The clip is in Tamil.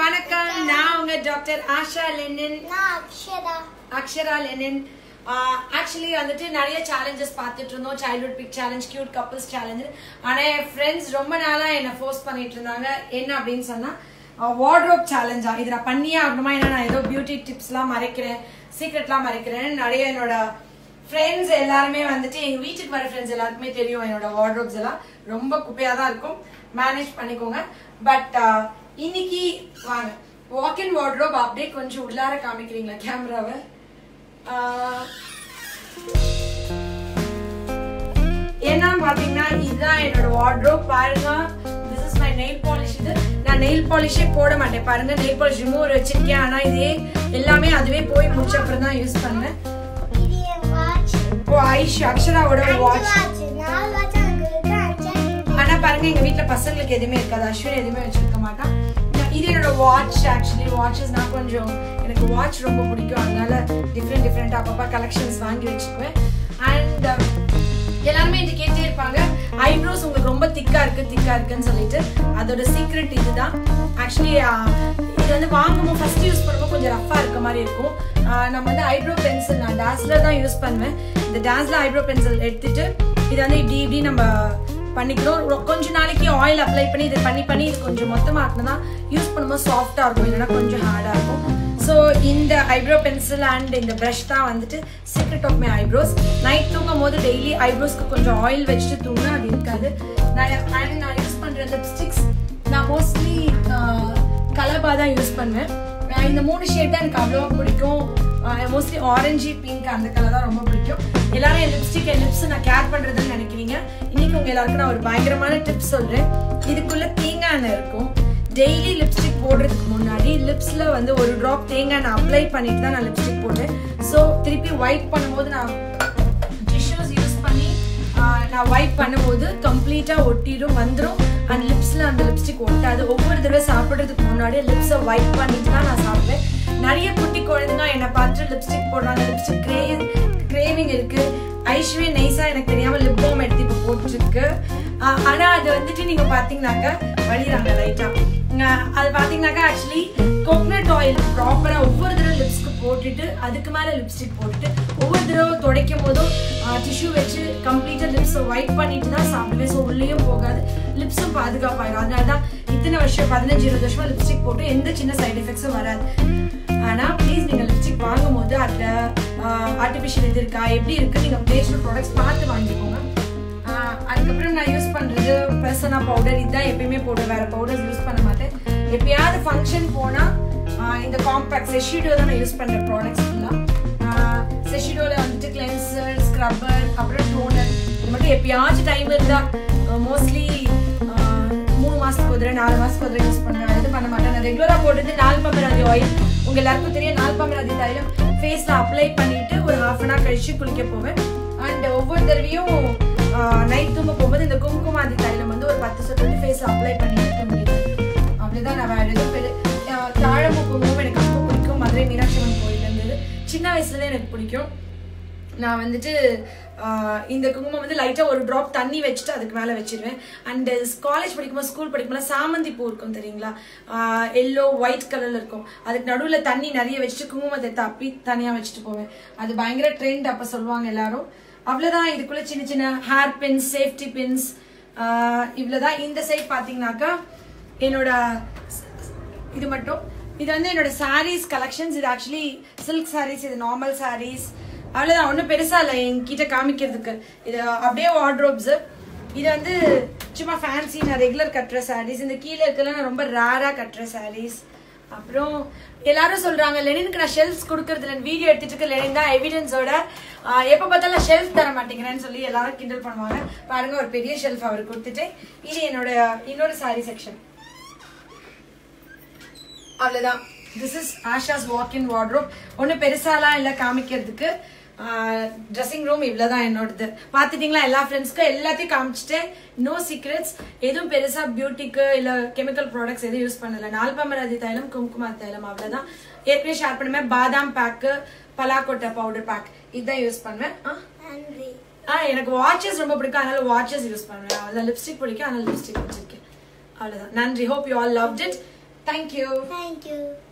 வணக்கம் நான் உங்க டாக்டர் ஆஷா லெனின் நான் அக்ஷரா அக்ஷரா லெனின் ஆக்சுவலி வந்துட்டு நிறைய சேலஞ்சஸ் பார்த்துட்டு இருந்தோம் childhood big challenge cute couples challenge ஆனால் என் ஃப்ரெண்ட்ஸ் ரொம்ப நாளாக என்னை ஃபோர்ஸ் பண்ணிட்டு இருந்தாங்க என்ன அப்படின்னு சொன்னா வார்ட்ரோப் சேலஞ்சா இது நான் பண்ணியே ஆகணுமா ஏன்னா நான் ஏதோ பியூட்டி டிப்ஸ்லாம் மறைக்கிறேன் சீக்ரெட்லாம் மறைக்கிறேன் நிறைய என்னோட ஃப்ரெண்ட்ஸ் எல்லாருமே வந்துட்டு எங்க வீட்டுக்கு வர ஃப்ரெண்ட்ஸ் எல்லாருக்குமே தெரியும் என்னோட வார்ட்ரோப்ஸ் எல்லாம் ரொம்ப குப்பையா தான் இருக்கும் மேனேஜ் பண்ணிக்கோங்க பட் இன்னைக்கு வாங்க வாக் இன் வார்ட்ரோப் அப்படியே கொஞ்சம் உள்ளார காமிக்கிறீங்களா கேமராவை என்னன்னு பாத்தீங்கன்னா இதுதான் என்னோட வார்ட்ரோப் பாருங்க this is my nail polish இது நான் நெயில் பாலிஷே போட மாட்டேன் பாருங்க நெயில் பாலிஷ் ரிமூவர் வச்சிருக்கேன் ஆனா இதே எல்லாமே அதுவே போய் முடிச்ச அப்புறம் தான் யூஸ் பண்ணுவேன் இது என் வாட்ச் ஓ ஐஷ் அக்ஷராவோட அஞ்சு வாட்ச் வாட்ச் நாலு வாட்ச் எனக்கு இருக்கு அஞ்சு ஆனா பாருங்க எங்க வீட்ல பசங்களுக்கு எதுவுமே இருக்காது அஸ்வின் எதுவுமே வச்சிருக்க மாட்டான் நான் இது என்னோட வாட்ச் ஆக்சுவலி வாட்சஸ் நான் கொஞ்சம் எனக்கு வாட்ச் ரொம்ப பிடிக்கும் அதனால டிஃப்ரெண்ட் டிஃப்ரெண்ட் அப்பப்பா கலெக்ஷன்ஸ் வாங்கி வச்சுக்குவேன் அண்ட் எல்லாருமே இது கேட்டே இருப்பாங்க ஐப்ரோஸ் உங்களுக்கு ரொம்ப திக்கா இருக்கு திக்கா இருக்குன்னு சொல்லிட்டு அதோட சீக்ரெட் இதுதான் ஆக்சுவலி இது வந்து வாங்கும்போது ஃபர்ஸ்ட் யூஸ் பண்ணும்போது கொஞ்சம் ரஃபா இருக்க மாதிரி இருக்கும் ஆஹ் நம்ம வந்து ஐப்ரோ பென்சில் நான் டாஸ்லர் தான் யூஸ் பண்ணுவேன் இந்த டாஸ்ல ஐப்ரோ பென்சில் எடுத்துட்டு இது வந்து இப்படி இப்படி நம்ம பண்ணிக்கிறோம் ரொ- கொஞ்ச நாளைக்கு ஆயில் அப்ளை பண்ணி இது பண்ணி பண்ணி இது கொஞ்சம் மொத்தமாக ஆக்கினா யூஸ் பண்ணும்போது சாஃப்டாக இருக்கும் இல்லைன்னா கொஞ்சம் ஹார்டாக இருக்கும் ஸோ இந்த ஐப்ரோ பென்சில் அண்ட் இந்த ப்ரஷ் தான் வந்துட்டு secret of my eyebrows night தூங்கும் போது டெய்லி ஐப்ரோஸ்க்கு கொஞ்சம் ஆயில் வச்சுட்டு தூங்கினா அது இருக்காது நான் and நான் யூஸ் பண்ணுற லிப்ஸ்டிக்ஸ் நான் மோஸ்ட்லி கலர்பாக தான் யூஸ் பண்ணுவேன் நான் இந்த மூணு ஷேட் தான் எனக்கு அவ்வளோவா பிடிக்கும் மோஸ்ட்லி ஆரஞ்சு பிங்க் அந்த கலர் தான் ரொம்ப பிடிக்கும் எல்லாரும் என் லிப்ஸ்டிக் என் லிப்ஸ் நான் கேர் பண்றதுன்னு நினைக்கிறீங்க இன்னைக்கு உங்க எல்லாருக்கும் நான் ஒரு பயங்கரமான டிப்ஸ் சொல்றேன் இதுக்குள்ள தேங்காய் எண்ணெய் இருக்கும் டெய்லி லிப்ஸ்டிக் போடுறதுக்கு முன்னாடி லிப்ஸ்ல வந்து ஒரு ட்ராப் தேங்காய் எண்ணெய் அப்ளை பண்ணிட்டு தான் நான் லிப்ஸ்டிக் போடுவேன் ஸோ திருப்பி ஒயிட் பண்ணும்போது நான் டிஷ்யூஸ் யூஸ் பண்ணி ஆஹ், நான் ஒயிட் பண்ணும்போது கம்ப்ளீட்டா ஒட்டிடும் வந்துடும் அண்ட் லிப்ஸ்ல அந்த லிப்ஸ்டிக் ஒட்டாது ஒவ்வொரு தடவை சாப்பிடுறதுக்கு முன்னாடி லிப்ஸை ஒயிட் பண்ணிட்டு தான் நான் சாப்பிடுவேன் நிறைய குட்டி குழந்தைங்க என்னை பார்த்து லிப்ஸ்டிக் போடுறாங்க லிப்ஸ்டிக் கிரே கிரேவிங் இருக்கு ஐஸ்வே நைஸா எனக்கு தெரியாம லிப் பாம் எடுத்து இப்போ போட்டுருக்கு ஆஹ், ஆனா அது வந்துட்டு நீங்க பாத்தீங்கன்னாக்கா வழிறாங்க லைட்டா அது பாத்தீங்கன்னாக்கா ஆக்சுவலி கோகனட் ஆயில் ப்ராப்பரா ஒவ்வொரு தடவை லிப்ஸ்க்கு போட்டுட்டு அதுக்கு மேல லிப்ஸ்டிக் போட்டுட்டு ஒவ்வொரு தடவை துடைக்கும் போதும் டிஷ்யூ வச்சு கம்ப்ளீட்டா லிப்ஸ் ஒயிட் பண்ணிட்டு தான் சாப்பிடுவேன் ஸோ உள்ளேயும் போகாது லிப்ஸும் பாதுகாப்பாயிடும் அதனால தான் இத்தனை வருஷம் பதினஞ்சு இருபது வருஷமா லிப்ஸ்டிக் போட்டு எந்த சின்ன சைடு எஃபெக்ட்ஸும் வராது ஆனா ப்ளீஸ் நீங்க லிப்ஸ்டிக் வாங்கும் போது அதுல ஆர்டிஃபிஷியல் இது இருக்கா எப்படி இருக்கு நீங்க நேச்சுரல் ப்ராடக்ட்ஸ் பார்த்து வாங்கிக்கோங்க ஆஹ் அதுக்கப்புறம் நான் யூஸ் பண்றது பெர்சனா பவுடர் இதுதான் எப்பயுமே போடுவேன் வேற பவுடர்ஸ் யூஸ் பண்ண மாட்டேன் எப்பயாவது ஃபங்க்ஷன் போனா ஆஹ் இந்த காம்பேக்ட் செஷிடோ தான் நான் யூஸ் பண்ற ப்ராடக்ட்ஸ் ஃபுல்லா செஷிடோல வந்துட்டு கிளென்சர் ஸ்க்ரப்பர் அப்புறம் டோனர் இது மட்டும் எப்பயாச்சும் டைம் இருந்தா மோஸ்ட்லி மூணு மாசத்துக்கு ஒரு தடவை நாலு மாசத்துக்கு ஒரு தடவை யூஸ் பண்ணுவேன் இது பண்ண மாட்டேன் நான் ரெகுலரா போடுறது நாள் பம்பராதி ஆயில் உங்க எல்லாருக்கும் தெரியும் நாள் பம்பராதி தைலம் ஃபேஸ்ல அப்ளை பண்ணிட்டு ஒரு ஹாஃப் அன் ஹவர் கழிச்சு குளிக்க போவேன் அண்ட் ஒவ்வொரு தடவையும் நைட் தூங்க போகும்போது இந்த குங்குமாதி தைலம் வந்து ஒரு பத்து சொட்டு வந்து ஃபேஸ்ல அப்ளை பண்ணிட்டு தூங்கிடுவேன் அப்படிதான் நான் வேற எதுவும் பெரு ஆஹ் தாழம்பூ குங்குமம் எனக்கு ரொம்ப பிடிக்கும் மதுரை மீனாட்சி அம்மன் கோயில் இருந்தது சின்ன வயசுல எனக்கு பிடிக்கும் நான் வந்துட்டு ஆஹ் இந்த குங்குமம் வந்து லைட்டாக ஒரு ட்ராப் தண்ணி வச்சுட்டு அதுக்கு மேலே வச்சிருவேன் அண்ட் காலேஜ் படிக்கும்போது ஸ்கூல் படிக்கும்போது சாமந்தி பூ இருக்கும் தெரியுங்களா எல்லோ ஒயிட் கலர்ல இருக்கும் அதுக்கு நடுவில் தண்ணி நிறைய வச்சுட்டு குங்குமத்தை எடுத்து அப்பி தனியாக வச்சுட்டு போவேன் அது பயங்கர ட்ரெண்ட் அப்போ சொல்லுவாங்க எல்லாரும் அவ்வளோதான் இதுக்குள்ள சின்ன சின்ன ஹேர் பின்ஸ் சேஃப்டி பின்ஸ் இவ்வளோதான் இந்த சைட் பார்த்தீங்கன்னாக்கா என்னோட இது மட்டும் இது வந்து என்னோட சாரீஸ் கலெக்ஷன்ஸ் இது ஆக்சுவலி சில்க் சாரீஸ் இது நார்மல் சாரீஸ் அவ்வளோதான் ஒன்றும் பெருசா இல்லை என்கிட்ட காமிக்கிறதுக்கு இது அப்படியே வார்ட்ரோப்ஸ் இது வந்து சும்மா ஃபேன்சி நான் ரெகுலர் கட்டுற சாரீஸ் இந்த கீழே இருக்கலாம் நான் ரொம்ப ரேராக கட்டுற சாரீஸ் அப்புறம் எல்லாரும் சொல்றாங்க லெனினுக்கு நான் ஷெல்ஃப்ஸ் கொடுக்கறது இல்லை வீடியோ எடுத்துட்டு இருக்க லெனின் தான் எவிடன்ஸோட எப்போ பார்த்தாலும் ஷெல்ஃப் தர மாட்டேங்கிறேன்னு சொல்லி எல்லாரும் கிண்டல் பண்ணுவாங்க பாருங்க ஒரு பெரிய ஷெல்ஃப் அவர் கொடுத்துட்டு இது என்னோட இன்னொரு சாரி செக்ஷன் அவ்வளவுதான் this is Asha's walk in wardrobe ஒன்றும் பெருசாலாம் இல்லை காமிக்கிறதுக்கு ட்ரெஸ்ஸிங் ரூம் இவ்வளோதான் என்னோடது பார்த்துட்டீங்களா எல்லா ஃப்ரெண்ட்ஸ்க்கும் எல்லாத்தையும் காமிச்சிட்டேன் நோ சீக்ரெட்ஸ் எதுவும் பெருசா பியூட்டிக்கு இல்லை கெமிக்கல் ப்ராடக்ட்ஸ் எதுவும் யூஸ் பண்ணல நால்பமராதி தைலம் குங்குமா தைலம் அவ்வளோதான் ஏற்கனவே ஷேர் பண்ணுவேன் பாதாம் பேக்கு பலாக்கொட்டை பவுடர் பேக் இதுதான் யூஸ் பண்ணுவேன் ஆ நன்றி ஆ எனக்கு வாட்சஸ் ரொம்ப பிடிக்கும் அதனால வாட்சஸ் யூஸ் பண்ணுவேன் அதில் லிப்ஸ்டிக் பிடிக்கும் அதனால லிப்ஸ்டிக் வச்சிருக்கேன் அவ்வளோதான் நன்றி hope you all loved it thank you Thank you.